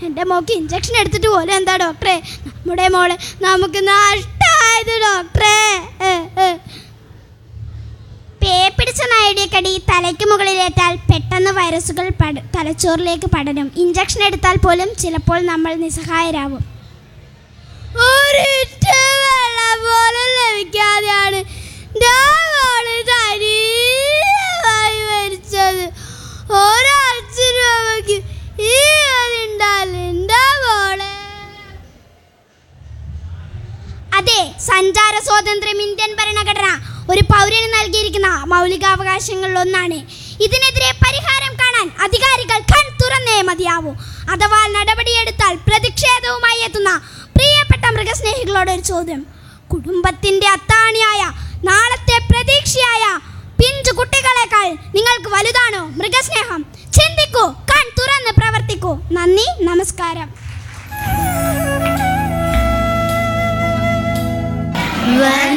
എൻ്റെ mock injection എടുത്തിട്ട് പോലും എന്താ ഡോക്ടറെ നമ്മുടെ മോളെ നമുക്ക് നഷ്ടമായത് ഡോക്ടറെ ഏ, ഏ. പേ പിടിച്ച നായയുടെ കടി തലയ്ക്ക് മുകളിലേറ്റാൽ പെട്ടെന്ന് വൈറസുകൾ പട തലച്ചോറിലേക്ക് പടരും ഇഞ്ചക്ഷൻ എടുത്താൽ പോലും ചിലപ്പോൾ നമ്മൾ നിസ്സഹായരാകും ഒരിറ്റ വെള്ളം പോലും ലഭിക്കാതെയാണ് ഞാൻ മോള് ശരീരമായി മരിച്ചത് ഒരച്ഛനും അമ്മയ്ക്ക് ഈ ഉണ്ടാവില്ല മോളെ അതെ സഞ്ചാര സ്വാതന്ത്ര്യം ഇന്ത്യൻ ഭരണഘടന ഒരു പൗരന് നൽകിയിരിക്കുന്ന മൗലികാവകാശങ്ങളിൽ ഒന്നാണ് ഇതിനെതിരെ പരിഹാരം കാണാൻ അധികാരികൾ കൺ തുറന്നേ മതിയാവൂ അഥവാ നടപടിയെടുത്താൽ പ്രതിഷേധവുമായി എത്തുന്ന പ്രിയപ്പെട്ട മൃഗസ്നേഹികളോട് ഒരു ചോദ്യം കുടുംബത്തിന്റെ അത്താണിയായ നാളത്തെ പ്രതീക്ഷയായ പിഞ്ചു കുട്ടികളെക്കാൾ നിങ്ങൾക്ക് വലുതാണോ മൃഗസ്നേഹം ചിന്തിക്കൂ കൺ തുറന്ന് പ്രവർത്തിക്കൂ നന്ദി നമസ്കാരം വന്ദേ